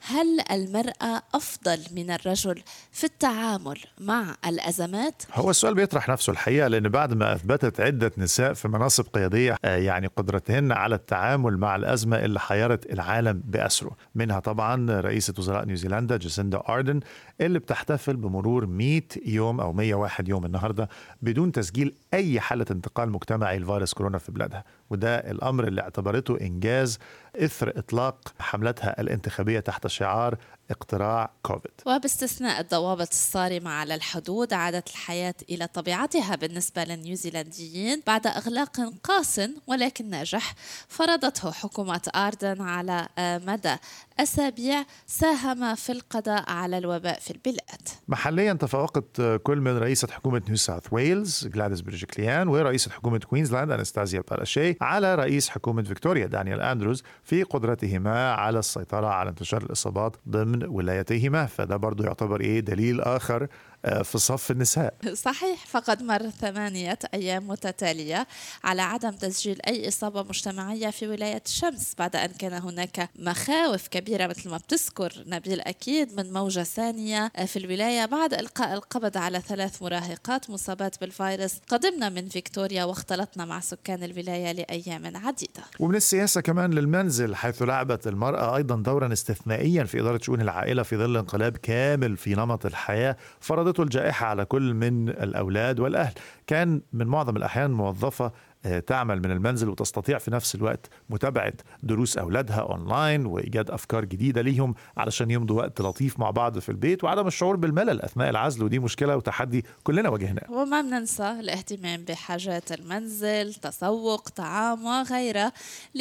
هل المرأة أفضل من الرجل في التعامل مع الأزمات؟ هو السؤال بيطرح نفسه الحقيقة لأن بعد ما أثبتت عدة نساء في مناصب قيادية آه، يعني قدرتهن على التعامل مع الأزمة اللي حيرت العالم بأسره منها طبعا رئيسة وزراء نيوزيلندا جاسيندا أردن اللي بتحتفل بمرور 100 يوم أو 101 يوم النهاردة بدون تسجيل أي حالة انتقال مجتمعي لفيروس كورونا في بلادها وده الأمر اللي اعتبرته إنجاز إثر إطلاق حملتها الانتخابية تحت شعار اقتراع كوفيد وباستثناء الضوابط الصارمة على الحدود عادت الحياة إلى طبيعتها بالنسبة للنيوزيلنديين بعد إغلاق قاس ولكن ناجح فرضته حكومة آردن على مدى أسابيع ساهم في القضاء على الوباء في البلاد محليا تفوقت كل من رئيسة حكومة نيو ساوث ويلز جلاديس برجكليان ورئيسة حكومة كوينزلاند أنستازيا باراشي على رئيس حكومة فيكتوريا دانيال أندروز في قدرتهما على السيطرة على انتشار الإصابات ضمن ولايتيهما فده برضو يعتبر إيه دليل آخر آه، في صف النساء صحيح فقد مر ثمانية أيام متتالية على عدم تسجيل أي إصابة مجتمعية في ولاية الشمس بعد أن كان هناك مخاوف كبيرة مثل ما بتذكر نبيل أكيد من موجة ثانية في الولاية بعد إلقاء القبض على ثلاث مراهقات مصابات بالفيروس قدمنا من فيكتوريا واختلطنا مع سكان الولاية لأيام عديدة ومن السياسة كمان للمنزل حيث لعبت المرأة أيضا دورا استثنائيا في إدارة شؤون العائلة في ظل انقلاب كامل في نمط الحياة فرضت فرضته الجائحة على كل من الأولاد والأهل كان من معظم الأحيان موظفة آه، تعمل من المنزل وتستطيع في نفس الوقت متابعة دروس أولادها أونلاين وإيجاد أفكار جديدة ليهم علشان يمضوا وقت لطيف مع بعض في البيت وعدم الشعور بالملل أثناء العزل ودي مشكلة وتحدي كلنا واجهناه وما بننسى الاهتمام بحاجات المنزل تسوق طعام وغيرها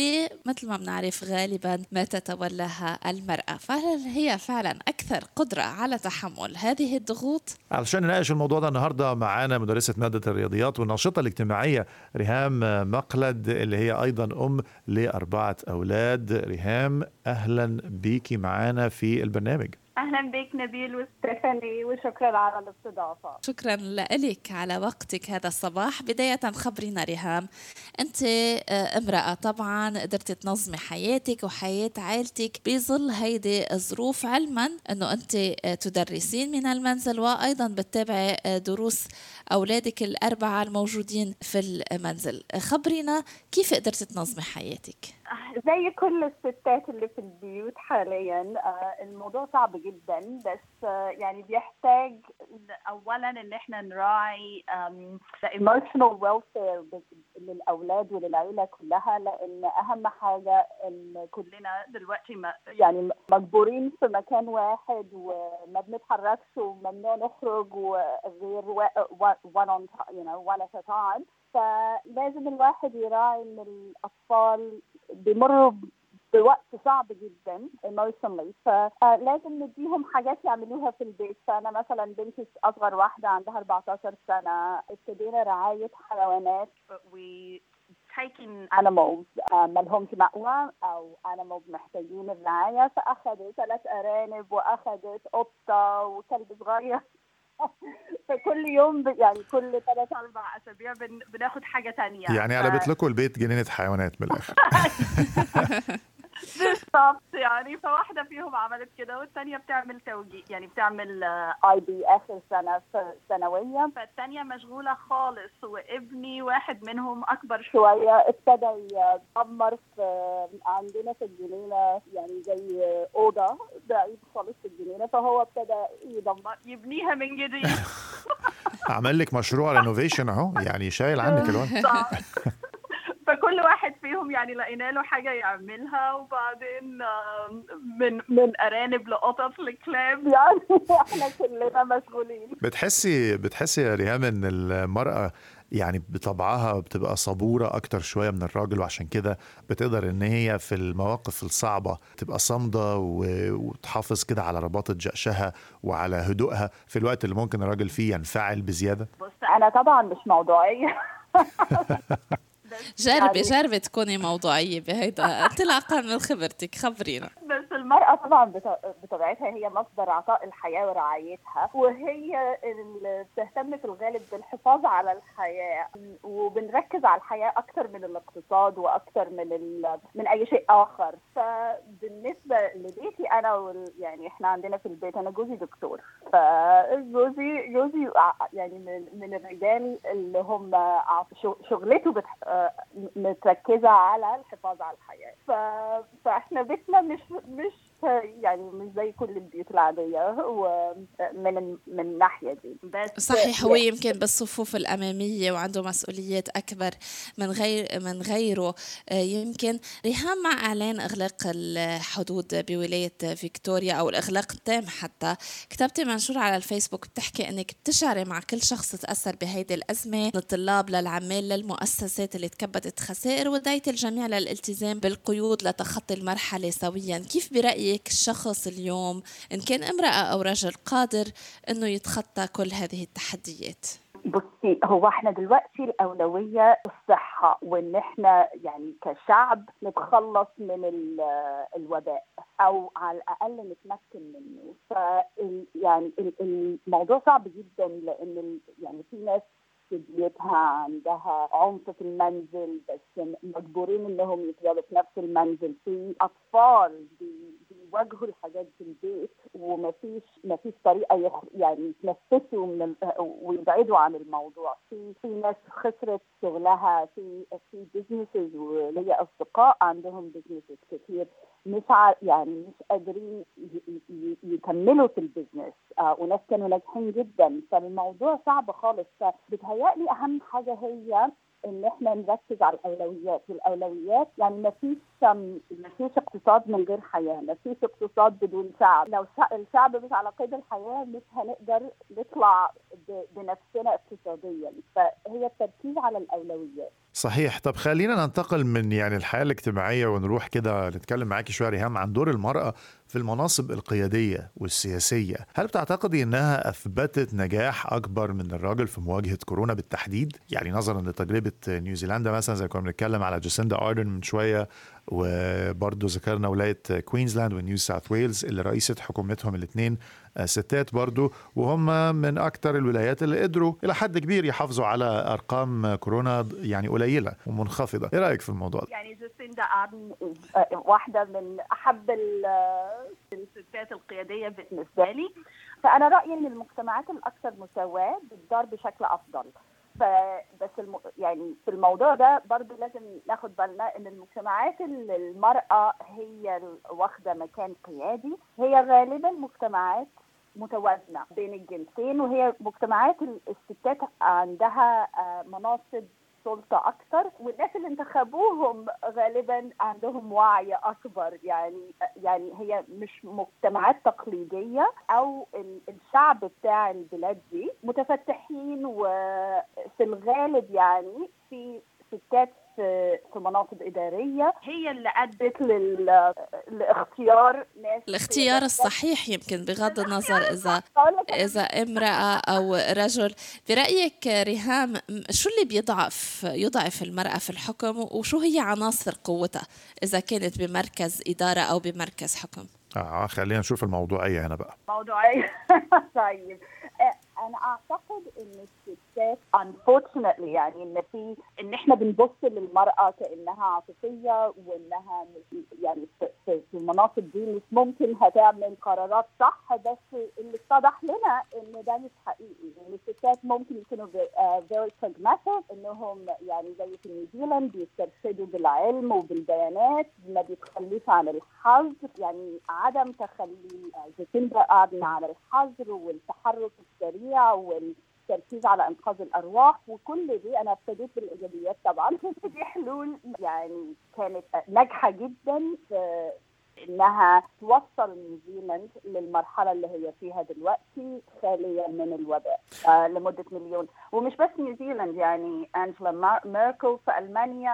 مثل ما بنعرف غالبا ما تتولاها المرأة فهل هي فعلا أكثر قدرة على تحمل هذه الضغوط؟ علشان نناقش الموضوع ده النهاردة معانا مدرسة مادة الرياضيات والناشطة الاجتماعية ريهام ريهام مقلد اللي هي أيضا أم لأربعة أولاد ريهام أهلا بيكي معانا في البرنامج اهلا بك نبيل وستيفاني وشكرا على الاستضافه شكرا لك على وقتك هذا الصباح بدايه خبرينا ريهام انت آه، امراه طبعا قدرتي تنظمي حياتك وحياه عائلتك بظل هيدي الظروف علما انه انت آه، تدرسين من المنزل وايضا بتتابعي آه، دروس اولادك الاربعه الموجودين في المنزل خبرينا كيف قدرتي تنظمي حياتك زي كل الستات اللي في البيوت حاليا آه، الموضوع صعب جدا بس آه، يعني بيحتاج اولا ان احنا نراعي الايموشنال ويلفير للاولاد وللعيله كلها لان اهم حاجه ان كلنا دلوقتي يعني مجبورين في مكان واحد وما بنتحركش وممنوع نخرج وغير one on you know one at a time فلازم الواحد يراعي ان الاطفال بيمروا بوقت صعب جدا emotionally فلازم نديهم حاجات يعملوها في البيت فانا مثلا بنتي اصغر واحده عندها 14 سنه ابتدينا رعايه حيوانات we taking animals ما لهمش مأوى او animals محتاجين الرعايه فاخذت ثلاث ارانب واخذت قطه وكلب صغير فكل يوم يعني كل ثلاث اربع اسابيع بناخد حاجه ثانيه يعني قلبت لكم البيت جنينه حيوانات من الاخر بالظبط يعني فواحده فيهم عملت كده والثانيه بتعمل توجيه يعني بتعمل اي بي اخر سنه في ثانويه فالثانيه مشغوله خالص وابني واحد منهم اكبر شويه ابتدى يدمر في عندنا في الجنينه يعني زي اوضه بعيد خالص في الجنينه فهو ابتدى يدمر يبنيها من جديد عمل لك مشروع رينوفيشن اهو يعني شايل عنك الوقت فكل واحد فيهم يعني لقينا له حاجه يعملها وبعدين من من ارانب لقطط لكلاب يعني احنا كلنا مشغولين بتحسي بتحسي يا ريهام ان المراه يعني بطبعها بتبقى صبورة أكتر شوية من الراجل وعشان كده بتقدر إن هي في المواقف الصعبة تبقى صامدة وتحافظ كده على رباطة جأشها وعلى هدوءها في الوقت اللي ممكن الراجل فيه ينفعل بزيادة بص أنا طبعا مش موضوعية جربي جربي تكوني موضوعية بهيدا انطلاقا من خبرتك خبرينا بس المرأة طبعا بطبيعتها هي مصدر عطاء الحياة ورعايتها وهي اللي بتهتم في الغالب بالحفاظ على الحياة وبنركز على الحياة أكثر من الاقتصاد وأكثر من من أي شيء آخر فبالنسبة لبيتي أنا يعني إحنا عندنا في البيت أنا جوزي دكتور فجوزي جوزي يعني من, من الرجال اللي هم شغلته بتح... متركزة على الحفاظ على الحياة ف... فإحنا بيتنا مش مش يعني مش زي كل البيوت العادية ومن من الناحية دي بس صحيح هو يمكن بالصفوف الأمامية وعنده مسؤوليات أكبر من غير من غيره يمكن ريهام مع إعلان إغلاق الحدود بولاية فيكتوريا أو الإغلاق التام حتى كتبتي منشور على الفيسبوك بتحكي إنك بتشعري مع كل شخص تأثر بهيدي الأزمة من الطلاب للعمال للمؤسسات اللي تكبدت خسائر ودعيت الجميع للالتزام بالقيود لتخطي المرحلة سويا كيف برأيك برأيك الشخص اليوم إن كان امرأة أو رجل قادر إنه يتخطى كل هذه التحديات؟ بصي هو احنا دلوقتي الاولويه الصحه وان احنا يعني كشعب نتخلص من الوباء او على الاقل نتمكن منه ف يعني الموضوع صعب جدا لان يعني في ناس في بيوتها عندها عنف في المنزل بس مجبورين انهم يفضلوا في نفس المنزل في اطفال بيواجهوا الحاجات في البيت ومفيش مفيش طريقه يخ... يعني يتنفسوا من ويبعدوا عن الموضوع في في ناس خسرت شغلها في في بزنسز وليا اصدقاء عندهم بزنسز كتير مش ع... يعني مش قادرين يكملوا في البزنس آه وناس كانوا ناجحين جدا فالموضوع صعب خالص فبتهيألي اهم حاجه هي ان احنا نركز على الاولويات والاولويات يعني ما فيش ما فيش اقتصاد من غير حياه ما فيش اقتصاد بدون شعب لو الشعب مش على قيد الحياه مش هنقدر نطلع بنفسنا اقتصاديا فهي التركيز على الاولويات صحيح طب خلينا ننتقل من يعني الحياه الاجتماعيه ونروح كده نتكلم معاكي شويه ريهام عن دور المراه في المناصب القياديه والسياسيه هل بتعتقدي انها اثبتت نجاح اكبر من الراجل في مواجهه كورونا بالتحديد يعني نظرا لتجربه نيوزيلندا مثلا زي كنا بنتكلم على جاسيندا اردن من شويه وبرضه ذكرنا ولايه كوينزلاند ونيو ساوث ويلز اللي رئيسه حكومتهم الاثنين ستات برضو وهم من أكثر الولايات اللي قدروا إلى حد كبير يحافظوا على أرقام كورونا يعني قليلة ومنخفضة إيه رأيك في الموضوع ده؟ يعني جاسيندا أردن واحدة من أحب الستات القيادية بالنسبة لي فأنا رأيي أن المجتمعات الأكثر مساواة بتدار بشكل أفضل فبس الم... يعني في الموضوع ده برضو لازم ناخد بالنا ان المجتمعات اللي المرأة هي واخدة مكان قيادي هي غالبا مجتمعات متوازنة بين الجنسين وهي مجتمعات الستات عندها مناصب سلطه اكثر والناس اللي انتخبوهم غالبا عندهم وعي اكبر يعني يعني هي مش مجتمعات تقليديه او الشعب بتاع البلاد دي متفتحين وفي الغالب يعني في ستات في مناصب اداريه هي اللي ادت لل... لاختيار ناس الاختيار الصحيح يمكن بغض النظر اذا اذا امراه او رجل برايك ريهام شو اللي بيضعف يضعف المراه في الحكم وشو هي عناصر قوتها اذا كانت بمركز اداره او بمركز حكم اه خلينا نشوف الموضوعيه هنا بقى موضوعيه طيب انا اعتقد ان الستات unfortunately يعني ان في ان احنا بنبص للمراه كانها عاطفيه وانها يعني في المناصب دي مش ممكن هتعمل قرارات صح بس اللي اتضح لنا ان ده مش حقيقي ان الستات ممكن يكونوا very pragmatic انهم يعني زي في نيوزيلاند بيسترشدوا بالعلم وبالبيانات ما بيتخلوش عن الحظ يعني عدم تخلي جاسيندا قاعدين على الحظر والتحرك السريع السريع والتركيز على انقاذ الارواح وكل دي انا ابتديت بالايجابيات طبعا دي حلول يعني كانت ناجحه جدا في انها توصل نيوزيلاند للمرحله اللي هي فيها دلوقتي خاليه من الوباء آه لمده مليون ومش بس نيوزيلاند يعني انجلا ميركل في المانيا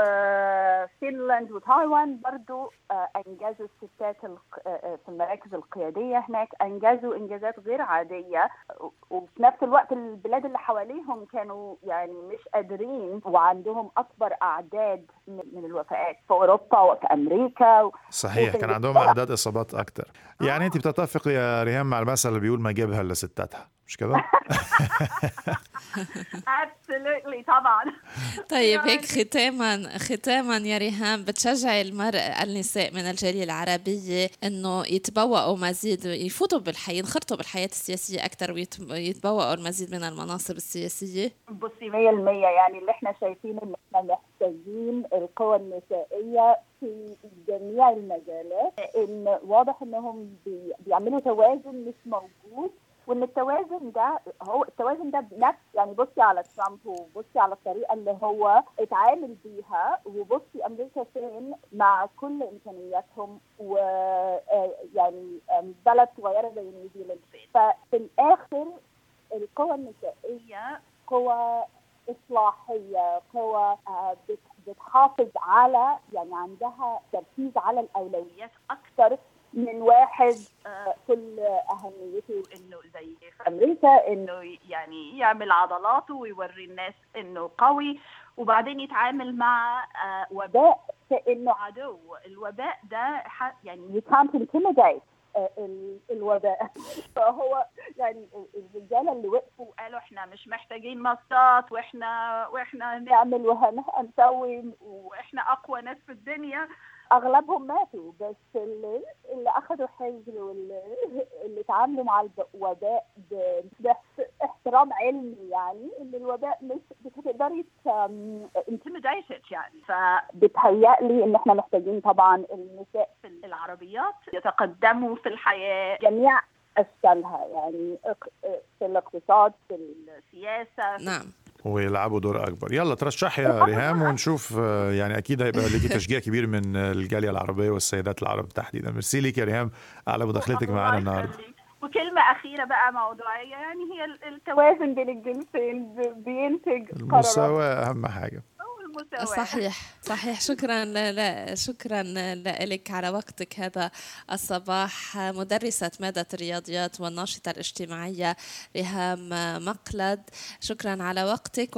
وفنلند وتايوان برضو آه انجزوا الستات في المراكز القياديه هناك انجزوا انجازات غير عاديه وفي نفس الوقت البلاد اللي حواليهم كانوا يعني مش قادرين وعندهم اكبر اعداد من الوفيات في اوروبا وفي امريكا صحيح صحيح كان عندهم اعداد اصابات اكثر يعني انت بتتفقي يا ريهام مع المثل اللي بيقول ما جابها الا ستاتها مش كده؟ absolutely طبعا طيب هيك ختاما ختاما يا ريهام بتشجعي المرأة النساء من الجالية العربية انه يتبوأوا مزيد يفوتوا بالحياة ينخرطوا بالحياة السياسية أكثر ويتبوأوا المزيد من المناصب السياسية؟ بصي 100% يعني اللي احنا شايفين ان احنا محتاجين القوى النسائية في جميع المجالات ان واضح انهم بيعملوا توازن مش موجود وان التوازن ده هو التوازن ده بنفس يعني بصي على ترامب وبصي على الطريقه اللي هو اتعامل بيها وبصي امريكا فين مع كل امكانياتهم و آه، يعني بلد صغيره زي نيوزيلاند ففي الاخر القوى النسائيه قوى اصلاحيه قوى آه، بتحافظ على يعني عندها تركيز على الاولويات اكثر من واحد آه، كل اهميته انه زي في امريكا انه يعني يعمل عضلاته ويوري الناس انه قوي وبعدين يتعامل مع آه، وباء كانه عدو الوباء ده يعني you can't intimidate آه، الوباء فهو يعني الرجاله اللي وقفوا وقالوا احنا مش محتاجين ماسكات واحنا واحنا نعمل وهنسوي واحنا اقوى ناس في الدنيا اغلبهم ماتوا بس اللي, اللي اخذوا حجر واللي اللي تعاملوا مع الوباء باحترام علمي يعني ان الوباء مش بتقدري انتميديتد يعني فبتهيألي ان احنا محتاجين طبعا النساء في العربيات يتقدموا في الحياه جميع اشكالها يعني في الاقتصاد في السياسه نعم ويلعبوا دور اكبر يلا ترشح يا ريهام ونشوف آه، يعني اكيد هيبقى ليكي تشجيع كبير من الجاليه العربيه والسيدات العرب تحديدا ميرسي ليك يا ريهام على مداخلتك معنا النهارده وكلمة أخيرة بقى موضوعية يعني هي التوازن بين الجنسين بينتج المساواة أهم حاجة المساواة صحيح صحيح شكرا لا شكرا لك على وقتك هذا الصباح مدرسة مادة الرياضيات والناشطة الاجتماعية ريهام مقلد شكرا على وقتك